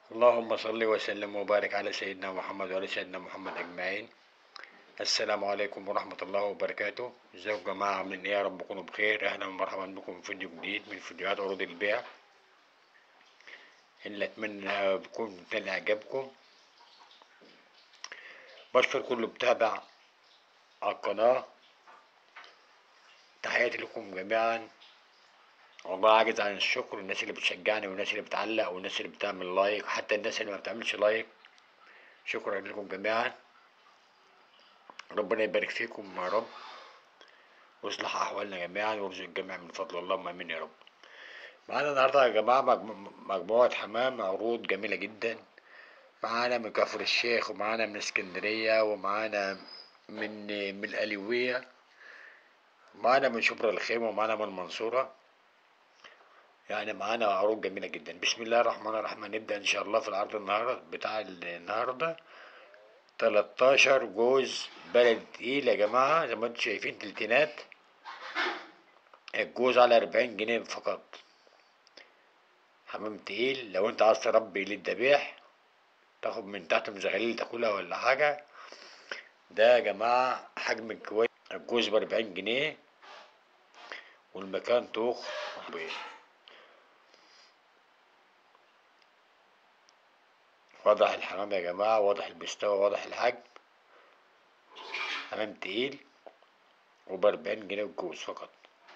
اللهم صل وسلم وبارك على سيدنا محمد وعلى سيدنا محمد أجمعين السلام عليكم ورحمة الله وبركاته ازيكم يا جماعة عاملين ايه يا رب تكونوا بخير اهلا ومرحبا بكم في فيديو جديد من فيديوهات عروض البيع اللي اتمنى يكون نال اعجابكم بشكر كل متابع على القناة تحياتي لكم جميعا والله عاجز عن الشكر الناس اللي بتشجعني والناس اللي بتعلق والناس اللي بتعمل لايك وحتى الناس اللي ما بتعملش لايك شكرا لكم جميعا ربنا يبارك فيكم يا رب ويصلح احوالنا جميعا ويرزق الجميع من فضل الله امين يا رب معانا النهارده يا جماعه مجمو- مجموعه حمام عروض جميله جدا معانا من كفر الشيخ ومعانا من اسكندريه ومعانا من من القليويه معانا من شبرا الخيمه ومعانا من المنصوره يعني معانا عروض جميله جدا بسم الله الرحمن الرحيم هنبدا ان شاء الله في العرض النهارده بتاع النهارده 13 جوز بلد تقيل يا جماعة زي ما انتم شايفين تلتينات الجوز على 40 جنيه فقط حمام تقيل لو انت عايز تربي للذبيح تاخد من تحت مزغليل تاكلها ولا حاجة ده يا جماعة حجم كويس الجوز ب 40 جنيه والمكان طوخ واضح الحمام يا جماعة واضح المستوى واضح الحجم حمام تقيل وبأربعين جنيه الجوز فقط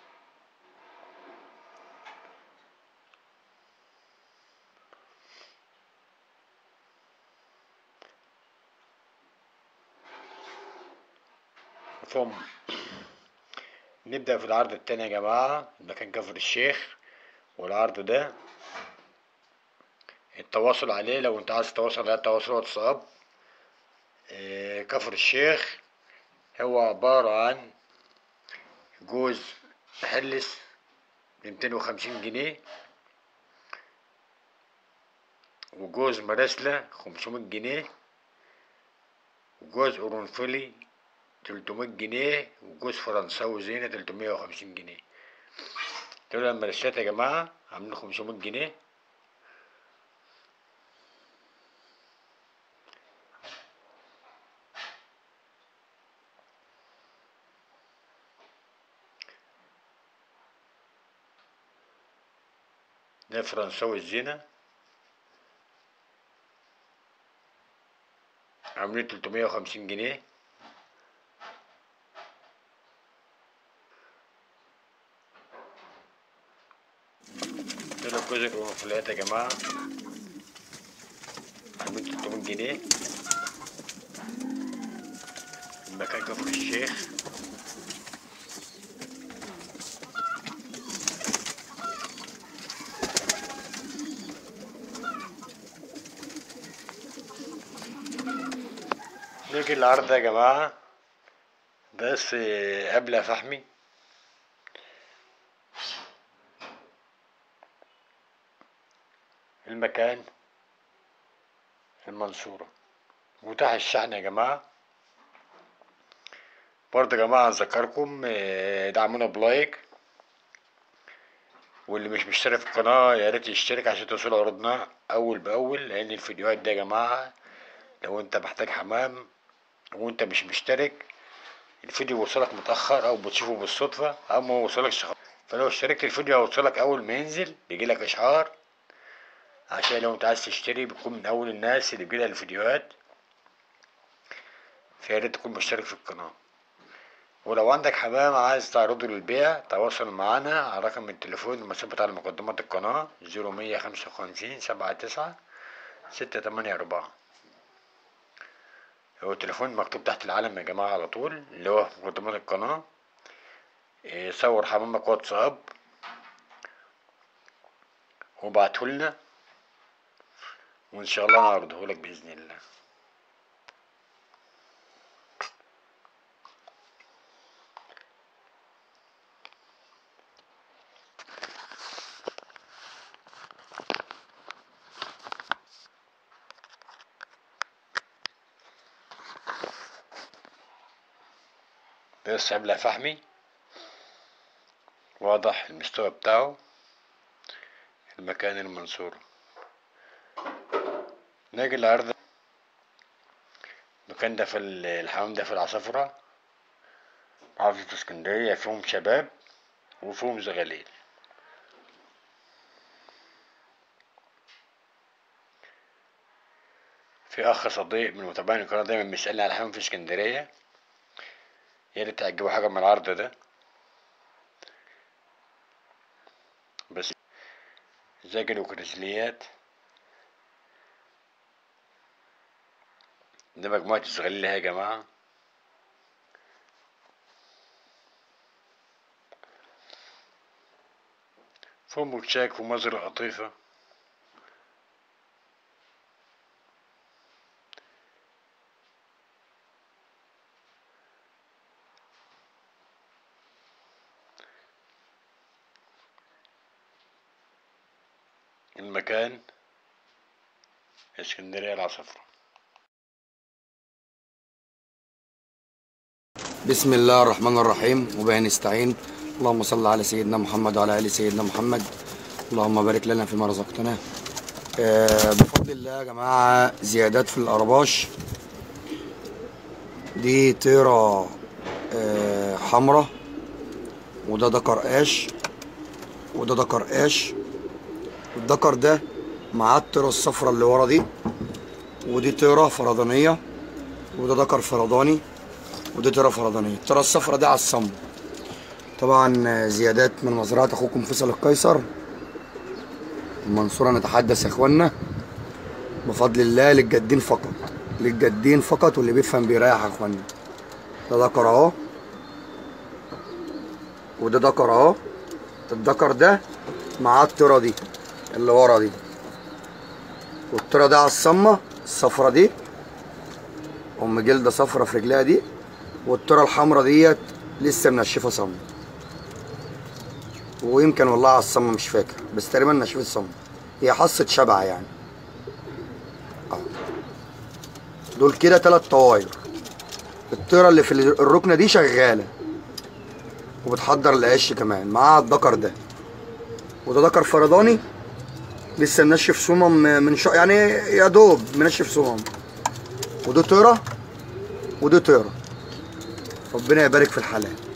ثم نبدأ في العرض التاني يا جماعة المكان كفر الشيخ والعرض ده التواصل عليه لو انت عايز تتواصل على تواصل واتساب اه، كفر الشيخ هو عبارة عن جوز محلس بميتين وخمسين جنيه وجوز مراسلة خمسمية جنيه وجوز قرنفلي تلتمية جنيه وجوز فرنساوي زينة تلتمية وخمسين جنيه دول المرسات يا جماعة عاملين خمسمية جنيه ده فرنساوي الزينة عاملين تلتمية وخمسين جنيه دول الجزء القرنفلات يا جماعة عاملين تلتمية جنيه المكان كفر الشيخ نيجي العرض يا جماعة بس آه، قبل فحمي المكان المنصورة متاح الشحن يا جماعة برضه يا جماعة أذكركم آه، دعمونا بلايك واللي مش مشترك في القناة يا ريت يشترك عشان توصلوا عروضنا أول بأول لأن الفيديوهات دي يا جماعة لو أنت محتاج حمام وأنت مش مشترك الفيديو بيوصلك متأخر أو بتشوفه بالصدفة أو ما يوصلكش خالص فلو اشتركت الفيديو هيوصلك أول ما ينزل بيجيلك إشعار عشان لو أنت عايز تشتري بتكون من أول الناس اللي بيجيلها الفيديوهات فيا ريت تكون مشترك في القناة ولو عندك حمام عايز تعرضه للبيع تواصل معانا على رقم التليفون المثبت على مقدمات القناة زيرو مية خمسة وخمسين سبعة تسعة ستة تمانية أربعة هو التليفون مكتوب تحت العلم يا جماعة على طول اللي هو في مقدمات القناة إيه، صور حمامك واتساب وابعتهولنا وإن شاء الله نعرضهولك بإذن الله بس عملة فحمي واضح المستوى بتاعه المكان المنصور نيجي النهاردة المكان ده في ال- الحمام ده في العصافرة محافظة اسكندرية فيهم شباب وفيهم زغاليل في أخ صديق من متابعين القناة دايما بيسألني على حمام في اسكندرية يا ريت تعجبه حاجة من العرض ده بس زاجل وكريزليات ده مجموعة الزغاليل اهي يا جماعة فم وشاك ومزرعة قطيفة المكان اسكندرية العصفرة بسم الله الرحمن الرحيم وبه نستعين اللهم صل على سيدنا محمد وعلى ال سيدنا محمد اللهم بارك لنا فيما رزقتنا آه، بفضل الله يا جماعه زيادات في القرباش دي طيره آه، حمراء وده دكر قاش وده دكر قاش الدكر ده معاه الطيره الصفراء اللي ورا دي ودي طيره فردانيه وده دكر فرداني ودي طيره فردانيه الطيره الصفراء دي على الصم طبعا زيادات من مزرعه اخوكم فيصل القيصر المنصوره نتحدث يا اخوانا بفضل الله للجادين فقط للجادين فقط واللي بيفهم بيريح يا اخوانا ده ذكر اهو وده ذكر اهو الذكر ده معاه الطيره دي اللي ورا دي والطيره دي على الصمه الصفرة دي ام جلده صفرة في رجلها دي والطيره الحمراء ديت لسه منشفه صم ويمكن والله على الصم مش فاكر بس تقريبا نشفت صم هي حصة شبع يعني اه دول كده تلات طواير الطيرة اللي في الركنة دي شغالة وبتحضر العش كمان معاها الدكر ده وده دكر فرداني لسه منشف سمم من شا... يعني يا دوب منشف سمم ودي طيرة ودي طيرة ربنا يبارك في الحلال